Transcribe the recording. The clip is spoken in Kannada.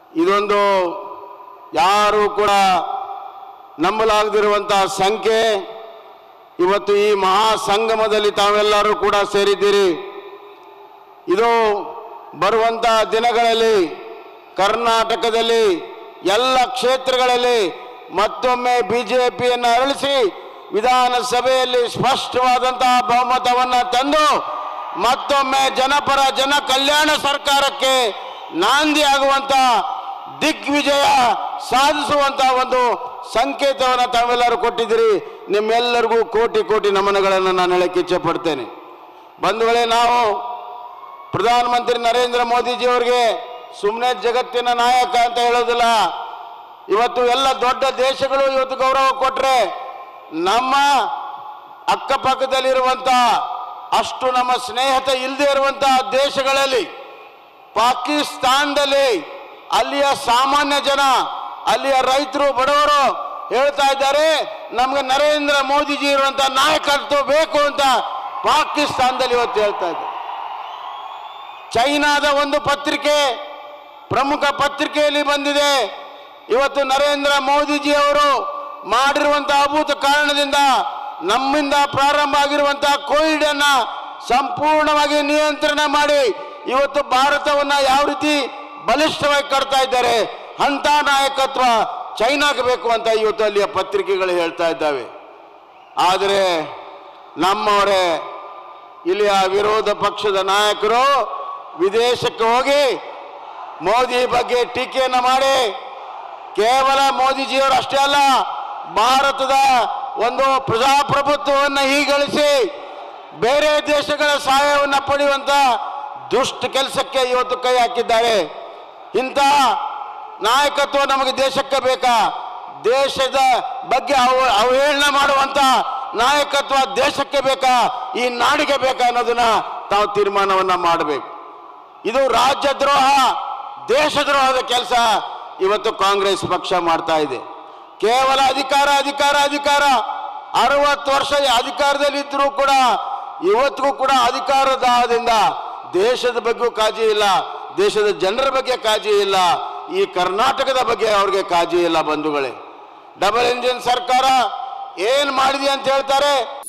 ಇದೊಂದು ಯಾರು ಕೂಡ ನಂಬಲಾಗದಿರುವಂತಹ ಸಂಖ್ಯೆ ಇವತ್ತು ಈ ಮಹಾ ಸಂಗಮದಲ್ಲಿ ತಾವೆಲ್ಲರೂ ಕೂಡ ಸೇರಿದ್ದೀರಿ ಇದು ಬರುವಂಥ ದಿನಗಳಲ್ಲಿ ಕರ್ನಾಟಕದಲ್ಲಿ ಎಲ್ಲ ಕ್ಷೇತ್ರಗಳಲ್ಲಿ ಮತ್ತೊಮ್ಮೆ ಬಿಜೆಪಿಯನ್ನು ಅರಳಿಸಿ ವಿಧಾನಸಭೆಯಲ್ಲಿ ಸ್ಪಷ್ಟವಾದಂತಹ ಬಹುಮತವನ್ನು ತಂದು ಮತ್ತೊಮ್ಮೆ ಜನಪರ ಜನ ಕಲ್ಯಾಣ ಸರ್ಕಾರಕ್ಕೆ ನಾಂದಿ ಆಗುವಂತ ದಿಗ್ವಿಜಯ ಸಾಧಿಸುವಂತ ಒಂದು ಸಂಕೇತವನ್ನು ತಾವೆಲ್ಲರೂ ಕೊಟ್ಟಿದ್ದೀರಿ ನಿಮ್ಮೆಲ್ಲರಿಗೂ ಕೋಟಿ ಕೋಟಿ ನಮನಗಳನ್ನು ನಾನು ಹೇಳಕ್ಕೆ ಇಚ್ಛೆ ಪಡ್ತೇನೆ ಬಂಧುಗಳೇ ನಾವು ಪ್ರಧಾನಮಂತ್ರಿ ನರೇಂದ್ರ ಮೋದಿಜಿಯವರಿಗೆ ಸುಮ್ಮನೆ ಜಗತ್ತಿನ ನಾಯಕ ಅಂತ ಹೇಳೋದಿಲ್ಲ ಇವತ್ತು ಎಲ್ಲ ದೊಡ್ಡ ದೇಶಗಳು ಇವತ್ತು ಗೌರವ ಕೊಟ್ರೆ ನಮ್ಮ ಅಕ್ಕಪಕ್ಕದಲ್ಲಿರುವಂಥ ಅಷ್ಟು ನಮ್ಮ ಸ್ನೇಹಿತ ಇಲ್ಲದೆ ಇರುವಂಥ ದೇಶಗಳಲ್ಲಿ ಪಾಕಿಸ್ತಾನದಲ್ಲಿ ಅಲ್ಲಿಯ ಸಾಮಾನ್ಯ ಜನ ಅಲ್ಲಿಯ ರೈತರು ಬಡವರು ಹೇಳ್ತಾ ಇದ್ದಾರೆ ನಮ್ಗೆ ನರೇಂದ್ರ ಮೋದಿಜಿ ಇರುವಂಥ ನಾಯಕತ್ವ ಬೇಕು ಅಂತ ಪಾಕಿಸ್ತಾನದಲ್ಲಿ ಇವತ್ತು ಹೇಳ್ತಾ ಇದ್ದಾರೆ ಚೈನಾದ ಒಂದು ಪತ್ರಿಕೆ ಪ್ರಮುಖ ಪತ್ರಿಕೆಯಲ್ಲಿ ಬಂದಿದೆ ಇವತ್ತು ನರೇಂದ್ರ ಮೋದಿಜಿ ಅವರು ಮಾಡಿರುವಂತಹ ಅಭೂತ ಕಾರಣದಿಂದ ನಮ್ಮಿಂದ ಪ್ರಾರಂಭ ಆಗಿರುವಂತಹ ಕೋವಿಡ್ ಅನ್ನ ಸಂಪೂರ್ಣವಾಗಿ ನಿಯಂತ್ರಣ ಮಾಡಿ ಇವತ್ತು ಭಾರತವನ್ನ ಯಾವ ರೀತಿ ಬಲಿಷ್ಠವಾಗಿ ಕಟ್ತಾ ಇದ್ದಾರೆ ಅಂತ ನಾಯಕತ್ವ ಚೈನಾಗೆ ಬೇಕು ಅಂತ ಇವತ್ತು ಅಲ್ಲಿಯ ಪತ್ರಿಕೆಗಳು ಹೇಳ್ತಾ ಇದ್ದಾವೆ ಆದರೆ ನಮ್ಮವರೇ ಇಲ್ಲಿಯ ವಿರೋಧ ಪಕ್ಷದ ನಾಯಕರು ವಿದೇಶಕ್ಕೆ ಹೋಗಿ ಮೋದಿ ಬಗ್ಗೆ ಟೀಕೆಯನ್ನು ಮಾಡಿ ಕೇವಲ ಮೋದಿಜಿಯವರು ಅಷ್ಟೇ ಅಲ್ಲ ಭಾರತದ ಒಂದು ಪ್ರಜಾಪ್ರಭುತ್ವವನ್ನು ಹೀಗಳಿಸಿ ಬೇರೆ ದೇಶಗಳ ಸಹಾಯವನ್ನು ಪಡೆಯುವಂತ ದುಷ್ಟ ಕೆಲಸಕ್ಕೆ ಇವತ್ತು ಕೈ ಹಾಕಿದ್ದಾರೆ ಇಂಥ ನಾಯಕತ್ವ ನಮಗೆ ದೇಶಕ್ಕೆ ಬೇಕಾ ದೇಶದ ಬಗ್ಗೆ ಅವ ಅವಹೇಳನ ಮಾಡುವಂತ ನಾಯಕತ್ವ ದೇಶಕ್ಕೆ ಬೇಕಾ ಈ ನಾಡಿಗೆ ಬೇಕಾ ಅನ್ನೋದನ್ನ ತಾವು ತೀರ್ಮಾನವನ್ನ ಮಾಡಬೇಕು ಇದು ರಾಜ್ಯದ್ರೋಹ ದೇಶದ್ರೋಹದ ಕೆಲಸ ಇವತ್ತು ಕಾಂಗ್ರೆಸ್ ಪಕ್ಷ ಮಾಡ್ತಾ ಇದೆ ಕೇವಲ ಅಧಿಕಾರ ಅಧಿಕಾರ ಅಧಿಕಾರ ಅರವತ್ತು ವರ್ಷ ಅಧಿಕಾರದಲ್ಲಿ ಇದ್ರೂ ಕೂಡ ಇವತ್ತಿಗೂ ಕೂಡ ಅಧಿಕಾರದಾಹದಿಂದ ದೇಶದ ಬಗ್ಗೆ ಕಾಳಜಿ ಇಲ್ಲ ದೇಶದ ಜನರ ಬಗ್ಗೆ ಕಾಳಜಿ ಇಲ್ಲ ಈ ಕರ್ನಾಟಕದ ಬಗ್ಗೆ ಅವ್ರಿಗೆ ಕಾಳಜಿ ಇಲ್ಲ ಬಂಧುಗಳೇ ಡಬಲ್ ಇಂಜಿನ್ ಸರ್ಕಾರ ಏನ್ ಮಾಡಿದೆ ಅಂತ ಹೇಳ್ತಾರೆ